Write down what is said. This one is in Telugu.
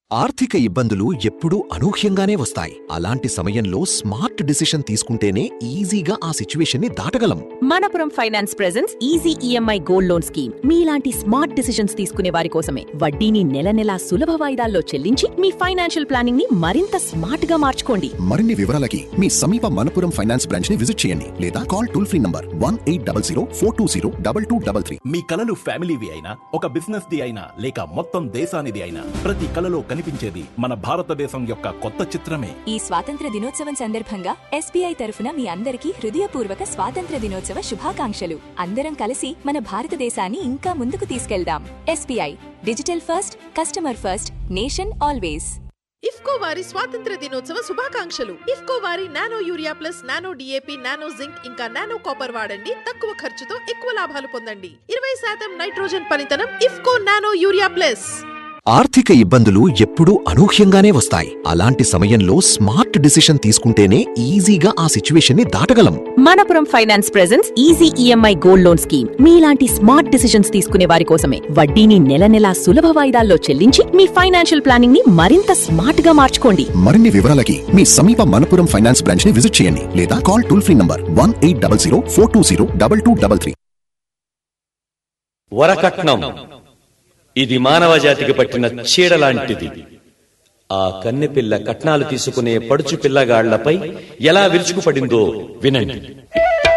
ఆర్థిక ఇబ్బందులు ఎప్పుడూ అనూహ్యంగానే వస్తాయి అలాంటి సమయంలో స్మార్ట్ డిసిషన్ తీసుకుంటేనే ఈజీగా ఆ సిచ్యువేషన్ని దాటగలం Manappuram finance presents easy EMI gold loan scheme మీలాంటి స్మార్ట్ డిసిషన్స్ తీసుకునే వారి కోసమే వడ్డీని నెల నెలా సులభ వాయిదాల్లో చెల్లించి మీ ఫైనాన్షియల్ ప్లానింగ్ ని మరింత స్మార్ట్ గా మార్చుకోండి మరిన్ని వివరాలకి మీ సమీప మనపురం ఫైనాన్స్ బ్రాంచ్ ని విజిట్ చేయండి లేదా call toll free number one eight double zero four two zero double two double three మీ కలలు ఫ్యామిలీవి అయినా ఒక బిజినెస్ ది అయినా లేక మొత్తం దేశానిది అయినా ప్రతి కలలో కనిపించేది మన భారతదేశం యొక్క కొత్త చిత్రమే ఈ స్వాతంత్ర దినోత్సవం సందర్భంగా ఎస్బీఐ తరఫున మీ అందరికీ హృదయపూర్వక స్వాతంత్ర దినోత్సవ శుభాకాంక్షలు అందరం కలిసి మన భారతదేశాన్ని ఇంకా ముందుకు తీసుకెళ్దాం SBI digital first customer first nation always IFFCO వారి స్వాతంత్ర దినోత్సవ శుభాకాంక్షలు ఇఫ్కో వారి nano urea plus nano DAP nano zinc ఇంకా నానో కాపర్ వాడండి తక్కువ ఖర్చుతో ఎక్కువ లాభాలు పొందండి ఇరవై శాతం నైట్రోజన్ పనితనం ఇఫ్కో నానో యూరియా ప్లస్ ఆర్థిక ఇబ్బందులు ఎప్పుడూ అనూహ్యంగానే వస్తాయి అలాంటి సమయంలో స్మార్ట్ డిసిషన్ తీసుకుంటేనే ఈజీగా ఆ సిచ్యువేషన్ని దాటగలం Manappuram finance presents easy EMI gold loan scheme మీలాంటి స్మార్ట్ డిసిషన్స్ తీసుకునే వారి కోసమే వడ్డీని నెల నెలా సులభ వాయిదాల్లో చెల్లించి మీ ఫైనాన్షియల్ ప్లానింగ్ ని మరింత స్మార్ట్ గా మార్చుకోండి మరిన్ని వివరాలకి మీ సమీప మనపురం ఫైనాన్స్ బ్రాంచ్ ని విజిట్ చేయండి లేదా call toll free number one eight double zero four two zero double two double three వరకట్నం ఇది మానవ జాతికి పట్టిన చీడ లాంటిది ఆ కన్నెపిల్ల కట్నాలు తీసుకునే పడుచు పిల్లగాళ్లపై ఎలా విరుచుకుపడిందో వినండి